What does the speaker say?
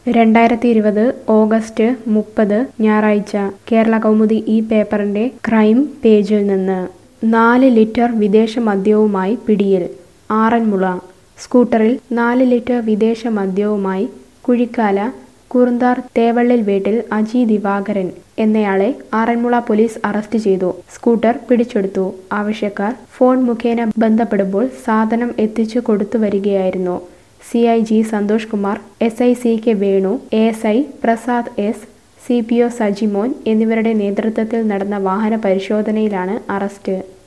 രണ്ടായിരത്തി ഇരുപത് ഓഗസ്റ്റ് മുപ്പത് ഞായറാഴ്ച കേരള കൗമുദി ഈ പേപ്പറിന്റെ ക്രൈം പേജിൽ നിന്ന് നാല് ലിറ്റർ വിദേശ മദ്യവുമായി പിടിയിൽ ആറന്മുള സ്കൂട്ടറിൽ നാല് ലിറ്റർ വിദേശ മദ്യവുമായി കുഴിക്കാല കുറുന്താർ തേവള്ളിൽ വീട്ടിൽ അജി ദിവാകരൻ എന്നയാളെ ആറന്മുള പോലീസ് അറസ്റ്റ് ചെയ്തു സ്കൂട്ടർ പിടിച്ചെടുത്തു ആവശ്യക്കാർ ഫോൺ മുഖേന ബന്ധപ്പെടുമ്പോൾ സാധനം എത്തിച്ചു കൊടുത്തു വരികയായിരുന്നു C I G Santhosh Kumar S I C K Venu A S I Prasad S C P O Sajimon എന്നിവരുടെ നേതൃത്വത്തിൽ നടന്ന വാഹന പരിശോധനയിലാണ് അറസ്റ്റ്